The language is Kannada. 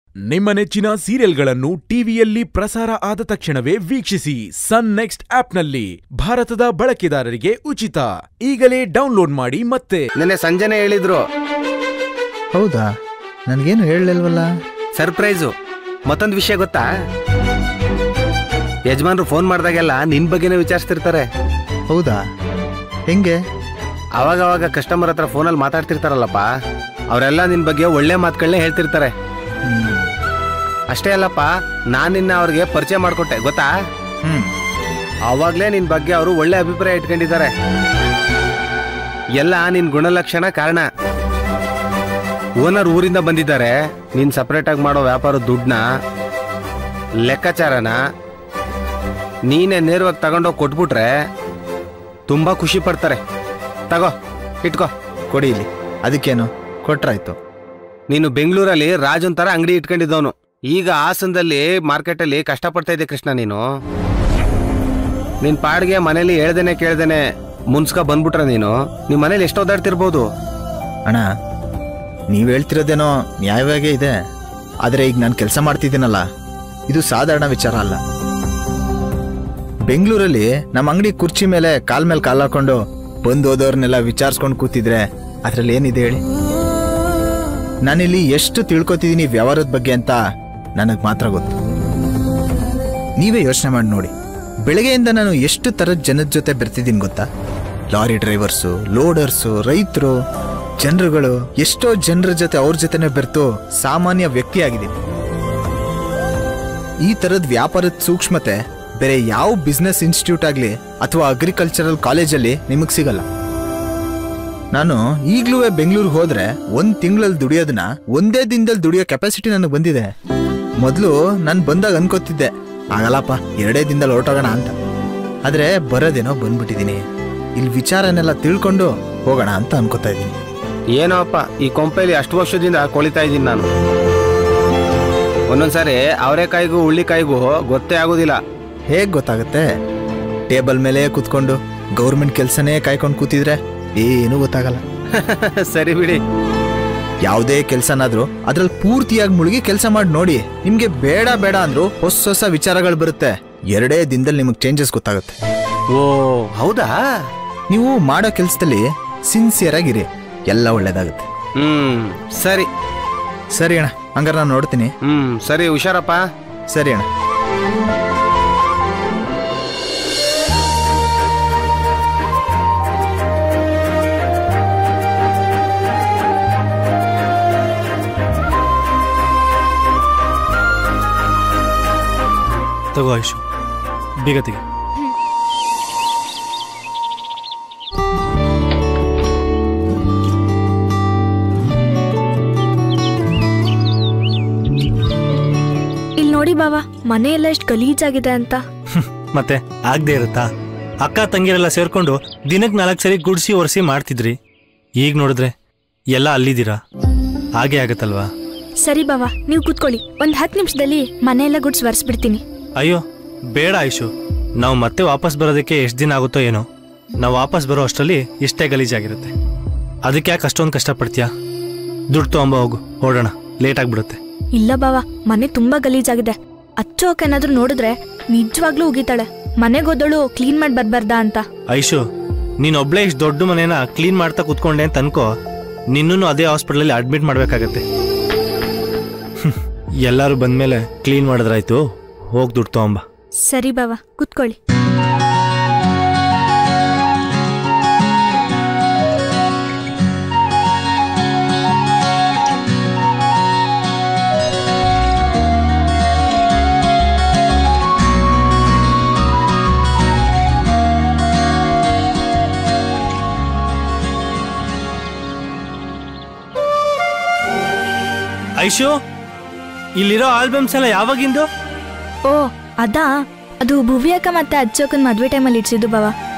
ನಿಮ್ಮ ನೆಚ್ಚಿನ ಸೀರಿಯಲ್ಗಳನ್ನು ಟಿವಿಯಲ್ಲಿ ಪ್ರಸಾರ ಆದ ತಕ್ಷಣವೇ ವೀಕ್ಷಿಸಿ ಸನ್ ನೆಕ್ಸ್ಟ್ ಆಪ್ನಲ್ಲಿ ಭಾರತದ ಬಳಕೆದಾರರಿಗೆ ಉಚಿತ ಈಗಲೇ ಡೌನ್ಲೋಡ್ ಮಾಡಿ ಮತ್ತೆ ನಿನ್ನೆ ಸಂಜೆನೆ ಹೇಳಿದ್ರು ಹೌದಾ ನನಗೇನು ಹೇಳಲಿಲ್ವಲ್ಲ ಸರ್ಪ್ರೈಸು ಮತ್ತೊಂದು ವಿಷಯ ಗೊತ್ತಾ ಯಜಮಾನ್ರು ಫೋನ್ ಮಾಡಿದಾಗೆಲ್ಲ ನಿನ್ ಬಗ್ಗೆನೇ ವಿಚಾರಿಸ್ತಿರ್ತಾರೆ ಹೌದಾ ಹೆಂಗೆ ಅವಾಗ ಅವಾಗ ಕಸ್ಟಮರ್ ಹತ್ರ ಫೋನಲ್ಲಿ ಮಾತಾಡ್ತಿರ್ತಾರಲ್ಲಪ್ಪ ಅವರೆಲ್ಲ ನಿನ್ ಬಗ್ಗೆ ಒಳ್ಳೆ ಮಾತುಗಳನ್ನೇ ಹೇಳ್ತಿರ್ತಾರೆ ಅಷ್ಟೇ ಅಲ್ಲಪ್ಪ ನಾನ್ ನಿನ್ನ ಅವ್ರಿಗೆ ಪರಿಚಯ ಮಾಡ್ಕೊಟ್ಟೆ ಗೊತ್ತಾ ಹ್ಮ್ ಅವಾಗ್ಲೇ ನಿನ್ ಬಗ್ಗೆ ಅವರು ಒಳ್ಳೆ ಅಭಿಪ್ರಾಯ ಇಟ್ಕೊಂಡಿದ್ದಾರೆ ಎಲ್ಲ ನಿನ್ ಗುಣಲಕ್ಷಣ ಕಾರಣ ಓನರ್ ಊರಿಂದ ಬಂದಿದ್ದಾರೆ ನೀನ್ ಸಪರೇಟ್ ಆಗಿ ಮಾಡೋ ವ್ಯಾಪಾರ ದುಡ್ಡನ್ನ ಲೆಕ್ಕಾಚಾರನ ನೀನೇ ನೇರವಾಗಿ ತಗೊಂಡೋಗಿ ಕೊಟ್ಬಿಟ್ರೆ ತುಂಬಾ ಖುಷಿ ಪಡ್ತಾರೆ ತಗೋ ಇಟ್ಕೋ ಕೊಡಿ ಇಲ್ಲಿ ಅದಕ್ಕೇನು ಕೊಟ್ರಾಯ್ತು ನೀನು ಬೆಂಗಳೂರಲ್ಲಿ ರಾಜನ್ ತರ ಅಂಗಡಿ ಇಟ್ಕೊಂಡಿದ್ದವನು ಈಗ ಹಾಸನದಲ್ಲಿ ಮಾರ್ಕೆಟಲ್ಲಿ ಕಷ್ಟಪಡ್ತಾ ಇದ್ದೆ ಕೃಷ್ಣ ನೀನು ನಿನ್ ಪಾಡ್ಗೆ ಮನೇಲಿ ಹೇಳ್ದೇನೆ ಕೇಳ್ದೇನೆ ಮುನ್ಸ್ಕ ಬಂದ್ಬಿಟ್ರ ನೀನು ನಿಮ್ ಮನೇಲಿ ಎಷ್ಟು ಓದಾಡ್ತಿರ್ಬೋದು ಅಣ್ಣ ನೀವು ಹೇಳ್ತಿರೋದೇನೋ ನ್ಯಾಯವಾಗೇ ಇದೆ ಆದರೆ ಈಗ ನಾನು ಕೆಲಸ ಮಾಡ್ತಿದ್ದೀನಲ್ಲ ಇದು ಸಾಧಾರಣ ವಿಚಾರ ಅಲ್ಲ ಬೆಂಗಳೂರಲ್ಲಿ ನಮ್ಮ ಅಂಗಡಿ ಕುರ್ಚಿ ಮೇಲೆ ಕಾಲ್ ಮೇಲೆ ಕಾಲ್ ಹಾಕೊಂಡು ಬಂದು ಹೋದವ್ರನ್ನೆಲ್ಲ ವಿಚಾರಿಸ್ಕೊಂಡು ಕೂತಿದ್ರೆ ಅದ್ರಲ್ಲಿ ಏನಿದೆ ಹೇಳಿ ನಾನಿಲ್ಲಿ ಎಷ್ಟು ತಿಳ್ಕೊತಿದ್ದೀನಿ ವ್ಯವಹಾರದ ಬಗ್ಗೆ ಅಂತ ನನಗೆ ಮಾತ್ರ ಗೊತ್ತು ನೀವೇ ಯೋಚನೆ ಮಾಡಿ ನೋಡಿ ಬೆಳಗ್ಗೆಯಿಂದ ನಾನು ಎಷ್ಟು ಥರದ ಜನದ ಜೊತೆ ಬೆರ್ತಿದ್ದೀನಿ ಗೊತ್ತಾ ಲಾರಿ ಡ್ರೈವರ್ಸು ಲೋಡರ್ಸು ರೈತರು ಜನರುಗಳು ಎಷ್ಟೋ ಜನರ ಜೊತೆ ಅವ್ರ ಜೊತೆನೆ ಬೆರ್ತು ಸಾಮಾನ್ಯ ವ್ಯಕ್ತಿ ಆಗಿದ್ದೀನಿ ಈ ಥರದ ವ್ಯಾಪಾರದ ಸೂಕ್ಷ್ಮತೆ ಬೇರೆ ಯಾವ ಬಿಸ್ನೆಸ್ ಇನ್ಸ್ಟಿಟ್ಯೂಟ್ ಆಗಲಿ ಅಥವಾ ಅಗ್ರಿಕಲ್ಚರಲ್ ಕಾಲೇಜಲ್ಲಿ ನಿಮಗೆ ಸಿಗಲ್ಲ ನಾನು ಈಗಲೂ ಬೆಂಗಳೂರಿಗೆ ಹೋದ್ರೆ ಒಂದ್ ತಿಂಗಳಲ್ಲಿ ದುಡಿಯೋದನ್ನ ಒಂದೇ ದಿನದಲ್ಲಿ ದುಡಿಯೋ ಕೆಪಾಸಿಟಿ ನನಗೆ ಬಂದಿದೆ ಮೊದಲು ನಾನು ಬಂದಾಗ ಅನ್ಕೋತಿದ್ದೆ ಆಗಲ್ಲಪ್ಪ ಎರಡೇ ದಿನದಲ್ಲಿ ಹೊರಟೋಗೋಣ ಅಂತ ಆದ್ರೆ ಬರೋದೇನೋ ಬಂದ್ಬಿಟ್ಟಿದ್ದೀನಿ ಇಲ್ಲಿ ವಿಚಾರನೆಲ್ಲ ತಿಳ್ಕೊಂಡು ಹೋಗೋಣ ಅಂತ ಅನ್ಕೋತಾ ಇದ್ದೀನಿ ಏನೋ ಅಪ್ಪ ಈ ಕೊಂಪೆಲಿ ಅಷ್ಟು ವರ್ಷದಿಂದ ಕೊಳಿತಾ ಇದ್ದೀನಿ ನಾನು ಒಂದೊಂದ್ಸಾರಿ ಅವರೆಕಾಯಿಗೂ ಹುಳ್ಳಿಕಾಯಿಗೂ ಗೊತ್ತೇ ಆಗೋದಿಲ್ಲ ಹೇಗ್ ಗೊತ್ತಾಗುತ್ತೆ ಟೇಬಲ್ ಮೇಲೆ ಕೂತ್ಕೊಂಡು ಗೌರ್ಮೆಂಟ್ ಕೆಲಸನೇ ಕಾಯ್ಕೊಂಡು ಕೂತಿದ್ರೆ ಏನೂ ಗೊತ್ತಾಗಲ್ಲ ಸರಿ ಬಿಡಿ ಯಾವುದೇ ಕೆಲಸನಾದ್ರೂ ಅದ್ರಲ್ಲಿ ಪೂರ್ತಿಯಾಗಿ ಮುಳುಗಿ ಕೆಲಸ ಮಾಡಿ ನೋಡಿ ನಿಮ್ಗೆ ಬೇಡ ಬೇಡ ಅಂದ್ರೂ ಹೊಸ ಹೊಸ ವಿಚಾರಗಳು ಬರುತ್ತೆ ಎರಡೇ ದಿನದಲ್ಲಿ ನಿಮಗೆ ಚೇಂಜಸ್ ಗೊತ್ತಾಗುತ್ತೆ ಓ ಹೌದಾ ನೀವು ಮಾಡೋ ಕೆಲಸದಲ್ಲಿ ಸಿನ್ಸಿಯರ್ ಆಗಿರಿ ಎಲ್ಲ ಒಳ್ಳೇದಾಗುತ್ತೆ ಹ್ಮ್ ಸರಿ ಸರಿ ಅಣ್ಣ ಹಂಗಾರೆ ನಾನು ನೋಡ್ತೀನಿ ಹ್ಮ್ ಸರಿ ಹುಷಾರಪ್ಪ ಸರಿ ಅಣ್ಣ ತಗೋ ಆಯುಷು ಬೇಗ ತೆಗಿ ಇಲ್ಲಿ ನೋಡಿ ಬಾವಾ ಮನೆ ಎಲ್ಲ ಎಷ್ಟು ಗಲೀಜಾಗಿದೆ ಅಂತ ಮತ್ತೆ ಆಗದೆ ಇರುತ್ತಾ ಅಕ್ಕ ತಂಗಿರೆಲ್ಲ ಸೇರ್ಕೊಂಡು ದಿನಕ್ಕೆ ನಾಲ್ಕು ಸರಿ ಗುಡ್ಸಿ ಒರೆಸಿ ಮಾಡ್ತಿದ್ರಿ ಈಗ ನೋಡಿದ್ರೆ ಎಲ್ಲ ಅಲ್ಲಿದ್ದೀರಾ ಹಾಗೆ ಆಗತ್ತಲ್ವಾ ಸರಿ ಬಾವಾ ನೀವು ಕೂತ್ಕೊಳ್ಳಿ ಒಂದ್ ಹತ್ತು ನಿಮಿಷದಲ್ಲಿ ಮನೆ ಎಲ್ಲ ಗುಡ್ಸ್ ಒರೆಸ್ಬಿಡ್ತೀನಿ ಅಯ್ಯೋ ಬೇಡ ಆಯುಷು ನಾವು ಮತ್ತೆ ವಾಪಸ್ ಬರೋದಕ್ಕೆ ಎಷ್ಟು ದಿನ ಆಗುತ್ತೋ ಏನೋ ನಾವು ವಾಪಸ್ ಬರೋ ಅಷ್ಟರಲ್ಲಿ ಇಷ್ಟೇ ಗಲೀಜಾಗಿರುತ್ತೆ ಅದಕ್ಕೆ ಯಾಕೆ ಅಷ್ಟೊಂದು ಕಷ್ಟಪಡ್ತೀಯಾ ದುಡ್ಡು ತೊಗೊಂಬ ಹೋಗು ಹೊರಡೋಣ ಲೇಟ್ ಆಗ್ಬಿಡುತ್ತೆ ಇಲ್ಲ ಬಾವಾ ಮನೆ ತುಂಬಾ ಗಲೀಜಾಗಿದೆ ಅಚ್ಚು ಅಕ್ಕ ಏನಾದ್ರೂ ನೋಡಿದ್ರೆ ನಿಜವಾಗ್ಲೂ ಉಗಿತಾಳೆ ಮನೆಗೋದಳು ಕ್ಲೀನ್ ಮಾಡಿ ಬರ್ಬಾರ್ದಾ ಅಂತ ಐಶು ನೀನ್ ಒಬ್ಳೆ ಇಷ್ಟು ದೊಡ್ಡ ಮನೇನ ಕ್ಲೀನ್ ಮಾಡ್ತಾ ಕುತ್ಕೊಂಡೆ ಅಂತ ಅನ್ಕೋ ನಿನ್ನೂ ಅದೇ ಹಾಸ್ಪಿಟಲಲ್ಲಿ ಅಡ್ಮಿಟ್ ಮಾಡ್ಬೇಕಾಗತ್ತೆ ಹ್ಮ್. ಎಲ್ಲರೂ ಬಂದ್ಮೇಲೆ ಕ್ಲೀನ್ ಮಾಡಿದ್ರಾಯ್ತು ಹೋಗ್ ದುಡ್ಡು ತಗೊಂಬ ಸರಿ ಬಾವಾ ಕೂತ್ಕೊಳ್ಳಿ ಐಶು ಇಲ್ಲಿರೋ ಆಲ್ಬಮ್ಸ್ ಎಲ್ಲ ಯಾವಾಗಿಂದು ಓ ಅದಾ ಅದು ಭುವಿ ಅಕ್ಕ ಮತ್ತೆ ಅಚ್ಚೋಕನ್ ಮದ್ವೆ ಟೈಮಲ್ಲಿ ಇಡ್ಸಿದ್ದು ಬಾವಾ